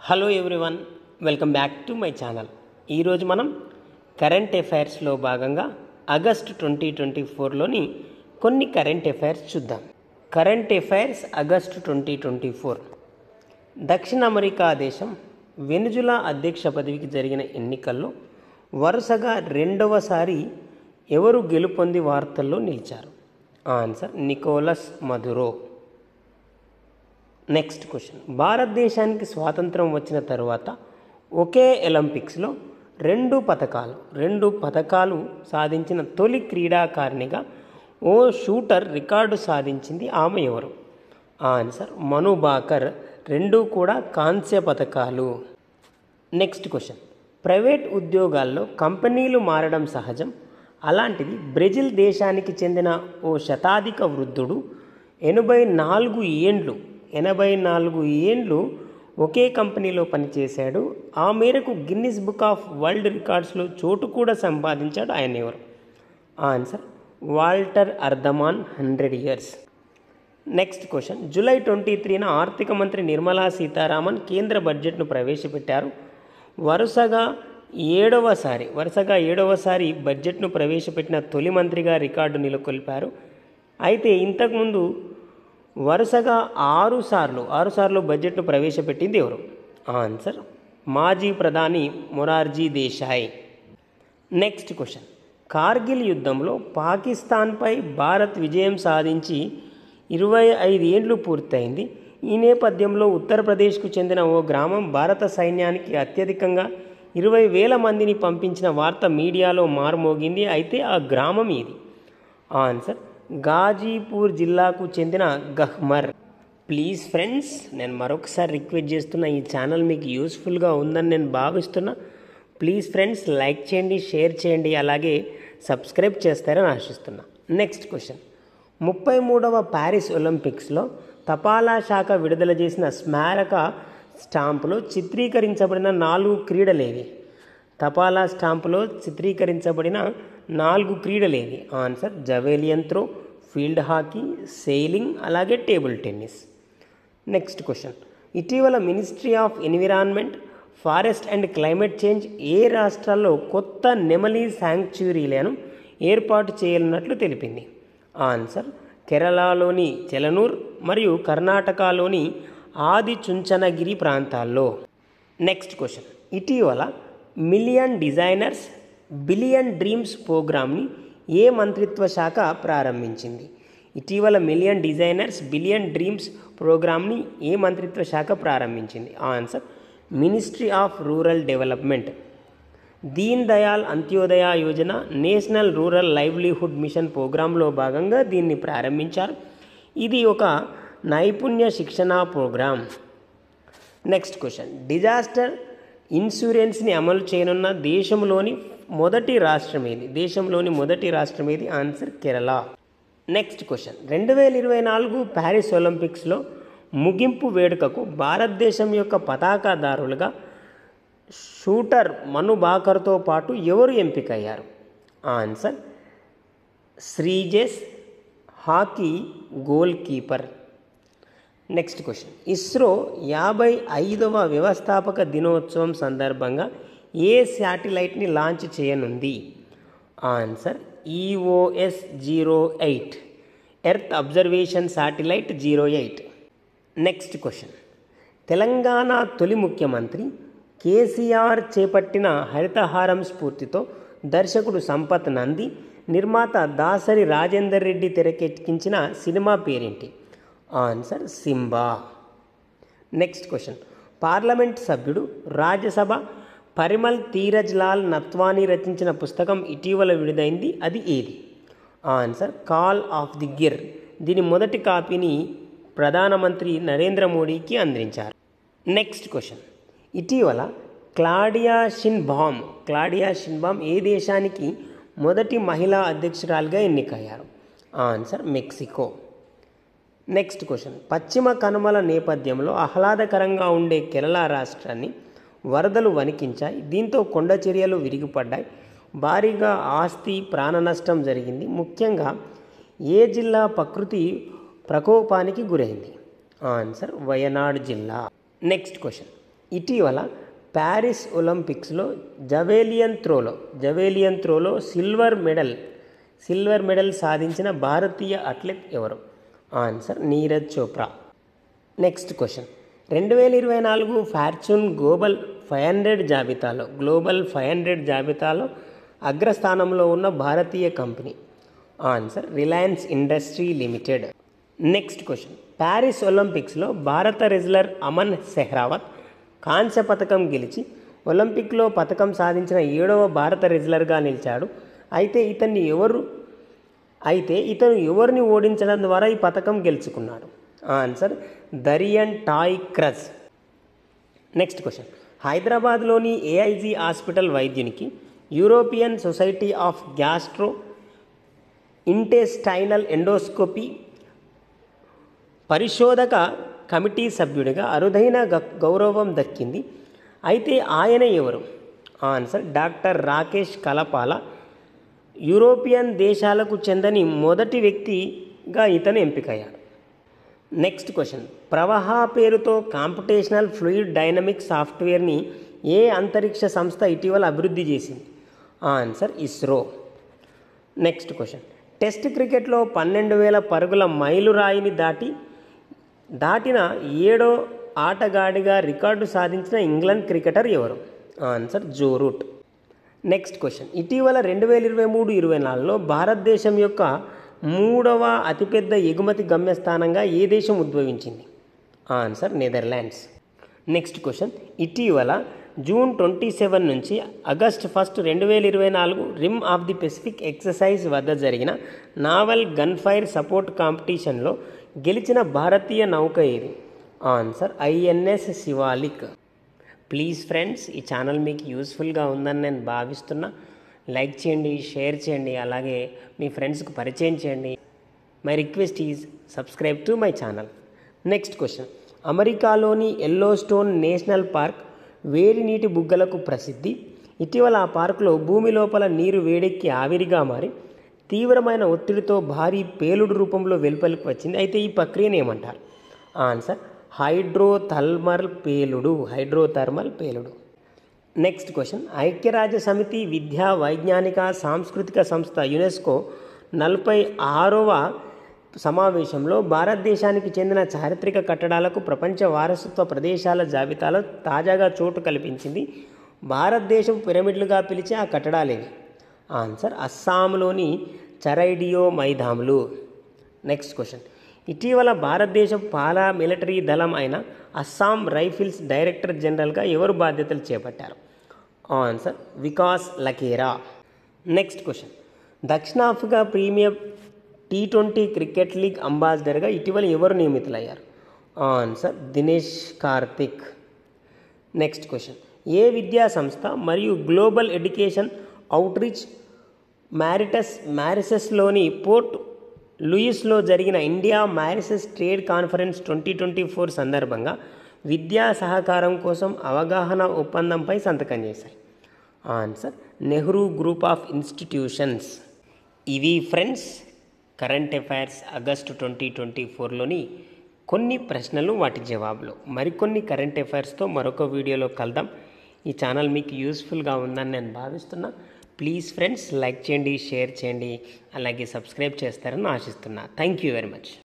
hello everyone welcome back to my channel ఈరోజు మనం current అఫైర్స్లో భాగంగా ఆగస్ట్ ట్వంటీ ట్వంటీ ఫోర్లోని కొన్ని కరెంట్ అఫైర్స్ చూద్దాం current affairs August twenty twenty four దక్షిణ అమెరికా దేశం వెనుజులా అధ్యక్ష పదవికి జరిగిన ఎన్నికల్లో వరుసగా రెండవసారి ఎవరు గెలుపొంది వార్తల్లో నిలిచారు answer Nicolas Maduro next question భారతదేశానికి స్వాతంత్రం వచ్చిన తర్వాత ఒకే ఒలింపిక్స్లో రెండు పథకాలు రెండు పథకాలు సాధించిన తొలి క్రీడాకారిణిగా ఓ షూటర్ రికార్డు సాధించింది ఆమె ఎవరు ఆన్సర్ మను బాకర్ రెండు కూడా కాంస్య పథకాలు నెక్స్ట్ క్వశ్చన్ ప్రైవేట్ ఉద్యోగాల్లో కంపెనీలు మారడం సహజం అలాంటిది బ్రెజిల్ దేశానికి చెందిన ఓ శతాధిక వృద్ధుడు ఎనభై నాలుగు ఏండ్లు ఎనభై నాలుగు ఏండ్లు ఒకే కంపెనీలో పనిచేశాడు ఆ మేరకు గిన్నిస్ బుక్ ఆఫ్ వరల్డ్ రికార్డ్స్లో చోటు కూడా సంపాదించాడు ఆయన ఎవరు answer Walter Orthmann hundred years next question July twenty త్రీన ఆర్థిక మంత్రి నిర్మలా సీతారామన్ కేంద్ర బడ్జెట్ను ప్రవేశపెట్టారు వరుసగా ఏడవసారి వరుసగా ఏడవసారి బడ్జెట్ను ప్రవేశపెట్టిన తొలి మంత్రిగా రికార్డు నెలకొల్పారు అయితే ఇంతకుముందు వరుసగా ఆరు సార్లు ఆరు సార్లు బడ్జెట్ను ప్రవేశపెట్టింది ఎవరు ఆన్సర్ మాజీ ప్రధాని మొరార్జీ దేశాయ్ నెక్స్ట్ క్వశ్చన్ కార్గిల్ యుద్ధంలో పాకిస్తాన్పై భారత్ విజయం సాధించి ఇరవై ఐదు ఏండ్లు పూర్తయింది ఈ నేపథ్యంలో ఉత్తరప్రదేశ్కు చెందిన ఓ గ్రామం భారత సైన్యానికి అత్యధికంగా ఇరవై వేల మందిని పంపించిన వార్త మీడియాలో మారుమోగింది అయితే ఆ గ్రామం ఇది ఆన్సర్ గాజీపూర్ జిల్లాకు చెందిన గహ్మర్ ప్లీజ్ ఫ్రెండ్స్ నేను మరొకసారి రిక్వెస్ట్ చేస్తున్న ఈ ఛానల్ మీకు యూస్ఫుల్గా ఉందని నేను భావిస్తున్నా ప్లీజ్ ఫ్రెండ్స్ లైక్ చేయండి షేర్ చేయండి అలాగే సబ్స్క్రైబ్ చేస్తారని ఆశిస్తున్నా నెక్స్ట్ క్వశ్చన్ ముప్పై మూడవ ప్యారిస్ ఒలింపిక్స్లో తపాలా శాఖ విడుదల చేసిన స్మారక స్టాంపులో చిత్రీకరించబడిన నాలుగు క్రీడలేవి తపాలా స్టాంపులో చిత్రీకరించబడిన నాలుగు క్రీడలేవి answer javelin throw field hockey sailing అలాగే టేబుల్ టెన్నిస్ నెక్స్ట్ క్వశ్చన్ ఇటీవల ministry of environment forest and climate change ఏ రాష్ట్రాల్లో కొత్త నెమలి శాంక్చురీలను ఏర్పాటు చేయనున్నట్లు తెలిపింది ఆన్సర్ కేరళలోని చెలనూర్ మరియు కర్ణాటకలోని ఆది చుంచనగిరి ప్రాంతాల్లో నెక్స్ట్ క్వశ్చన్ ఇటీవల మిలియన్ డిజైనర్స్ బిలియన్ డ్రీమ్స్ ప్రోగ్రామ్ని ఏ మంత్రిత్వ శాఖ ప్రారంభించింది ఇటీవల మిలియన్ డిజైనర్స్ బిలియన్ డ్రీమ్స్ ప్రోగ్రామ్ని ఏ మంత్రిత్వ శాఖ ప్రారంభించింది answer ministry of rural development Deen Dayal Antyodaya Yojana national rural livelihood mission ప్రోగ్రాంలో భాగంగా దీన్ని ప్రారంభించారు ఇది ఒక నైపుణ్య శిక్షణ ప్రోగ్రాం నెక్స్ట్ క్వశ్చన్ డిజాస్టర్ ఇన్సూరెన్స్ని అమలు చేయనున్న దేశంలోని మొదటి రాష్ట్రం ఏది దేశంలోని మొదటి రాష్ట్రం ఏది ఆన్సర్ కేరళ నెక్స్ట్ క్వశ్చన్ రెండు వేల ఇరవై నాలుగు ప్యారిస్ ఒలింపిక్స్లో ముగింపు వేడుకకు భారతదేశం యొక్క పతాకదారులుగా షూటర్ మను బాకర్తో పాటు ఎవరు ఎంపికయ్యారు answer Sreejesh hockey goalkeeper next question ISRO యాభై ఐదవ వ్యవస్థాపక దినోత్సవం సందర్భంగా ఏ శాటిలైట్ని లాంచ్ చేయనుంది answer EOS zero eight earth observation satellite zero eight next question Telangana తొలి ముఖ్యమంత్రి కేసీఆర్ చేపట్టిన హరితహారం స్ఫూర్తితో దర్శకుడు సంపత్ నంది నిర్మాత దాసరి రాజేందర్ రెడ్డి తెరకెక్కించిన సినిమా పేరేంటి answer Simba next question parliament సభ్యుడు రాజ్యసభ పరిమల్ తీరజ్ లాల్ నత్వానీ రచించిన పుస్తకం ఇటీవల విడుదైంది అది ఏది answer call of the Gir దీని మొదటి కాపీని ప్రధానమంత్రి నరేంద్ర మోడీకి అందించారు నెక్స్ట్ క్వశ్చన్ ఇటీవల క్లాడియా షిన్బామ్ క్లాడియా షిన్బామ్ ఏ దేశానికి మొదటి మహిళా అధ్యక్షురాలుగా ఎన్నికయ్యారు ఆన్సర్ మెక్సికో నెక్స్ట్ క్వశ్చన్ పశ్చిమ కనుమల నేపథ్యంలో ఆహ్లాదకరంగా ఉండే కేరళ రాష్ట్రాన్ని వరదలు వణికించాయి దీంతో కొండ చర్యలు విరిగిపడ్డాయి భారీగా ఆస్తి ప్రాణ నష్టం జరిగింది ముఖ్యంగా ఏ జిల్లా ప్రకృతి ప్రకోపానికి గురైంది ఆన్సర్ వయనాడ్ జిల్లా నెక్స్ట్ క్వశ్చన్ ఇటీవల ప్యారిస్ ఒలింపిక్స్లో జవేలియన్ త్రోలో జవేలియన్ త్రోలో సిల్వర్ మెడల్ సిల్వర్ మెడల్ సాధించిన భారతీయ అథ్లెట్ ఎవరు answer Neeraj Chopra next question రెండు వేల ఇరవై నాలుగు ఫార్చ్యూన్ గ్లోబల్ ఫైవ్ హండ్రెడ్ జాబితాలో గ్లోబల్ ఫైవ్ హండ్రెడ్ జాబితాలో అగ్రస్థానంలో ఉన్న భారతీయ company answer Reliance industry limited next question Paris ఒలింపిక్స్లో భారత రెజ్లర్ అమన్ సెహ్రావత్ కాంస్య పథకం గెలిచి ఒలింపిక్లో పథకం సాధించిన ఏడవ భారత రెజ్లర్గా నిలిచాడు అయితే ఇతన్ని ఎవరు అయితే ఇతను ఎవరిని ఓడించడం ద్వారా ఈ పథకం గెలుచుకున్నాడు answer Darian Toi Cruz next question హైదరాబాద్లోని ఏఐజీ హాస్పిటల్ వైద్యునికి European society of gastrointestinal endoscopy పరిశోధక కమిటీ సభ్యుడిగా అరుదైన గ- గౌరవం దక్కింది అయితే ఆయన ఎవరు answer doctor Rakesh Kalapala European దేశాలకు చెందని మొదటి వ్యక్తిగా ఇతను ఎంపికయ్యాడు నెక్స్ట్ క్వశ్చన్ ప్రవాహ పేరుతో కాంపిటేషనల్ ఫ్లూయిడ్ డైనమిక్ సాఫ్ట్వేర్ని ఏ అంతరిక్ష సంస్థ ఇటీవల అభివృద్ధి చేసింది answer ISRO next question test క్రికెట్లో పన్నెండు వేల పరుగుల మైలురాయిని దాటి దాటిన ఏడో ఆటగాడిగా రికార్డు సాధించిన ఇంగ్లాండ్ క్రికెటర్ ఎవరు answer Joe Root next question ఇటీవల రెండు వేల ఇరవై మూడు ఇరవై నాలుగులో భారతదేశం యొక్క మూడవ అతిపెద్ద ఎగుమతి గమ్యస్థానంగా ఏ దేశం ఉద్భవించింది ఆన్సర్ నెదర్లాండ్స్ నెక్స్ట్ క్వశ్చన్ ఇటీవల జూన్ ట్వంటీ సెవెన్ నుంచి ఆగస్ట్ ఫస్ట్ రెండు వేల ఇరవై నాలుగు Rim of the Pacific exercise వద్ద జరిగిన నావల్ గన్ ఫైర్ సపోర్ట్ కాంపిటీషన్లో గెలిచిన భారతీయ నౌక ఏది answer INS Shivalik please friends ఈ ఛానల్ మీకు యూస్ఫుల్గా ఉందని నేను భావిస్తున్నా లైక్ చేయండి షేర్ చేయండి అలాగే మీ ఫ్రెండ్స్కి పరిచయం చేయండి my request is subscribe to my channel next question అమెరికాలోని ఎల్లో స్టోన్ నేషనల్ పార్క్ వేడి నీటి బుగ్గలకు ప్రసిద్ధి ఇటీవల ఆ పార్కులో భూమి లోపల నీరు వేడెక్కి ఆవిరిగా మారి తీవ్రమైన ఒత్తిడితో భారీ పేలుడు రూపంలో వెలుపలికి వచ్చింది అయితే ఈ ప్రక్రియను ఏమంటారు ఆన్సర్ హైడ్రోథర్మల్ పేలుడు హైడ్రోథర్మల్ పేలుడు నెక్స్ట్ క్వశ్చన్ ఐక్యరాజ్య సమితి విద్యా వైజ్ఞానిక సాంస్కృతిక సంస్థ యునెస్కో నలభై ఆరవ సమావేశంలో భారతదేశానికి చెందిన చారిత్రక కట్టడాలకు ప్రపంచ వారసత్వ ప్రదేశాల జాబితాలో తాజాగా చోటు కల్పించింది భారతదేశం పిరమిడ్లుగా పిలిచే ఆ కట్టడాలేవి ఆన్సర్ అస్సాంలోని చరైడియో మైదాములు నెక్స్ట్ క్వశ్చన్ ఇటీవల భారతదేశం పాలా మిలిటరీ దళం అయిన అస్సాం రైఫిల్స్ డైరెక్టర్ జనరల్గా ఎవరు బాధ్యతలు చేపట్టారు answer Vikas Lakhera next question దక్షిణాఫ్రికా premier T twenty cricket league అంబాసిడర్గా ఇటీవల ఎవరు నియమితులయ్యారు answer Dinesh Karthik next question ఏ విద్యా సంస్థ మరియు గ్లోబల్ ఎడ్యుకేషన్ అవుట్రీచ్ మ్యారిటస్ మ్యారిసెస్లోని పోర్ట్ లూయిస్లో జరిగిన India Mauritius trade conference twenty twenty four సందర్భంగా విద్యా సహకారం కోసం అవగాహన ఒప్పందంపై సంతకం చేశాయి answer Nehru group of institutions ఇవి friends current affairs August twenty twenty ఫోర్లోని కొన్ని ప్రశ్నలు వాటి జవాబులు మరికొన్ని కరెంట్ అఫైర్స్తో మరొక వీడియోలో కలుద్దాం ఈ ఛానల్ మీకు యూస్ఫుల్గా ఉందని నేను భావిస్తున్నా ప్లీజ్ ఫ్రెండ్స్ లైక్ చేయండి షేర్ చేయండి అలాగే సబ్స్క్రైబ్ చేస్తారని ఆశిస్తున్నా థ్యాంక్ యూ వెరీ మచ్